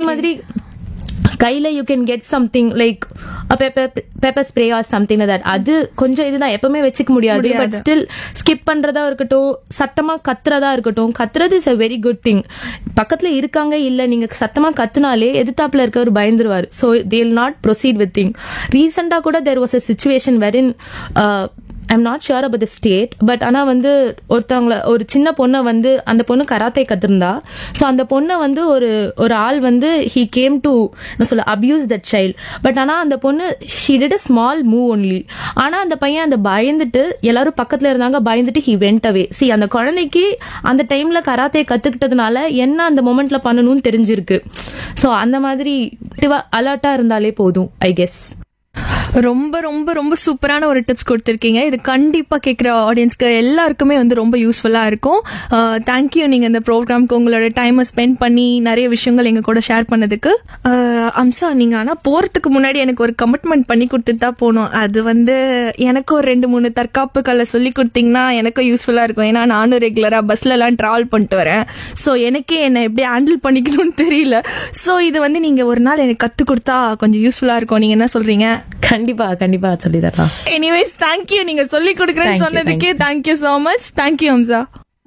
மாதிரி கையில you can get something like pepper spray or something that அது கொஞ்சம் இதுதான் எப்பவுமே வச்சுக்க முடியாது பட் ஸ்டில் ஸ்கிப் பண்றதா இருக்கட்டும் சத்தமா கத்துறதா இருக்கட்டும் கத்துறது is a very good thing பக்கத்துல இருக்காங்க இல்ல நீங்க சத்தமா கத்துனாலே எதிர்த்தாப்புல இருக்கவர் பயந்துருவார் so they'll not proceed with thing ரீசெண்டா கூட there was a situation wherein I'm not sure about the state but ஆனால் வந்து ஒருத்தவங்கள ஒரு சின்ன பொண்ணை வந்து அந்த பொண்ணு கராத்தே கத்திருந்தா ஸோ அந்த பொண்ணை வந்து ஒரு ஒரு ஆள் வந்து ஹீ கேம் டு என்ன சொல்ல அபியூஸ் தட் சைல்ட் பட் ஆனால் அந்த பொண்ணு she did a small move only ஆனால் அந்த பையன் அந்த பயந்துட்டு எல்லாரும் பக்கத்தில் இருந்தாங்க பயந்துட்டு ஹி வெண்ட் அவே சி அந்த குழந்தைக்கு அந்த டைம்ல கராத்தே கத்துக்கிட்டதுனால என்ன அந்த மொமெண்ட்ல பண்ணணும்னு தெரிஞ்சிருக்கு ஸோ அந்த மாதிரி அலர்ட்டா இருந்தாலே போதும் ஐ கெஸ் ரொம்ப ரொம்ப ரொம்ப சூப்பரான ஒரு டிப்ஸ் கொடுத்துருக்கீங்க இது கண்டிப்பா கேட்குற ஆடியன்ஸ்க்கு எல்லாருக்குமே வந்து ரொம்ப யூஸ்ஃபுல்லா இருக்கும் தேங்க்யூ நீங்க இந்த ப்ரோக்ராம்க்கு உங்களோட டைமை ஸ்பெண்ட் பண்ணி நிறைய விஷயங்கள் எங்க கூட ஷேர் பண்ணதுக்கு அஹ், அம்சா நீங்க ஆனா போறதுக்கு முன்னாடி எனக்கு ஒரு கமிட்மெண்ட் பண்ணி கொடுத்துட்டு தான் போகணும் அது வந்து எனக்கு ஒரு ரெண்டு மூணு தற்காப்புகளை சொல்லி கொடுத்தீங்கன்னா எனக்கும் யூஸ்ஃபுல்லா இருக்கும் ஏன்னா நானும் ரெகுலரா பஸ்ல எல்லாம் டிராவல் பண்ணிட்டு வரேன் ஸோ எனக்கே என்னை எப்படி ஹேண்டில் பண்ணிக்கணும்னு தெரியல ஸோ இது வந்து நீங்க ஒரு நாள் எனக்கு கத்து கொடுத்தா கொஞ்சம் யூஸ்ஃபுல்லா இருக்கும் நீங்க என்ன சொல்றீங்க கண்டிப்பா கண்டிப்பா சொல்லி தரலாம் எனிவேஸ் தேங்க்யூ நீங்க சொல்லி கொடுக்குறேன்னு Thank you, சொன்னதுக்கே thank you so much thank you Amsa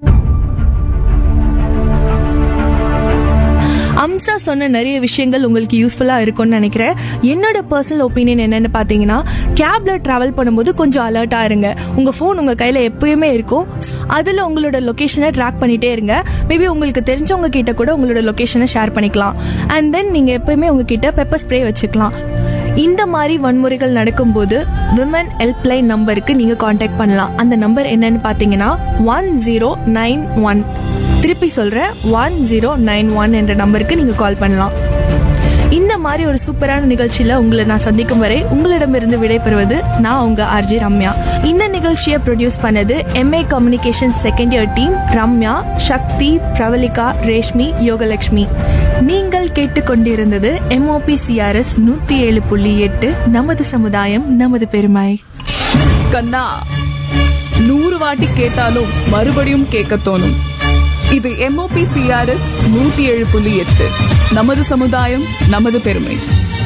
Amsa சொன்ன நிறைய விஷயங்கள் உங்களுக்கு யூஸ்ஃபுல்லா இருக்கும்னு நினைக்கிறேன் என்னோட பர்சனல் ஒப்பீனியன் என்னன்னு பாத்தீங்கன்னா கேப்ல டிராவல் பண்ணும்போது கொஞ்சம் அலர்ட்டா இருங்க உங்க ஃபோன் உங்க கையில எப்பயுமே இருக்கும் அதுல உங்களோட லொகேஷனை ட்ராக் பண்ணிட்டே இருங்க மேபி உங்களுக்கு தெரிஞ்சவங்க கிட்ட கூட உங்களோட லொகேஷனை ஷேர் பண்ணிக்கலாம் அண்ட் தென் நீங்க எப்பயுமே உங்ககிட்ட பெப்பர் ஸ்ப்ரே வச்சுக்கலாம் இந்த மாதிரி வன்முறைகள் நடக்கும்போது விமன் ஹெல்ப்லைன் நம்பருக்கு நீங்க காண்டாக்ட் பண்ணலாம் அந்த நம்பர் என்னன்னு பாத்தீங்கன்னா ஒன் ஜீரோ நைன் ஒன் திருப்பி சொல்றேன் ஒன் ஜீரோ நைன் ஒன் என்ற நம்பருக்கு நீங்க கால் பண்ணலாம் இந்த மாதிரி ஒரு சூப்பரான நிகழ்ச்சியில உங்களை நான் சந்திக்கும் வரை உங்களிடமிருந்து விடைபெறுவது நான் உங்க ஆர்ஜி ரம்யா இந்த நிகழ்ச்சியை ப்ரொடியூஸ் பண்ணது MA communication second year team Ramya Sakthi Pravalika Reshmi Yogalakshmi நீங்கள் கேட்டுக்கொண்டிருந்தது எம்ஓபி சிஆர்எஸ் நூத்தி ஏழு புள்ளி எட்டு நமது சமுதாயம் நமது பெருமை கண்ணா நூறு வாட்டி கேட்டாலும் மறுபடியும் கேட்க தோணும் இது எம்ஓபி சிஆர்எஸ் நூத்தி ஏழு புள்ளி எட்டு நமது சமுதாயம் நமது பெருமை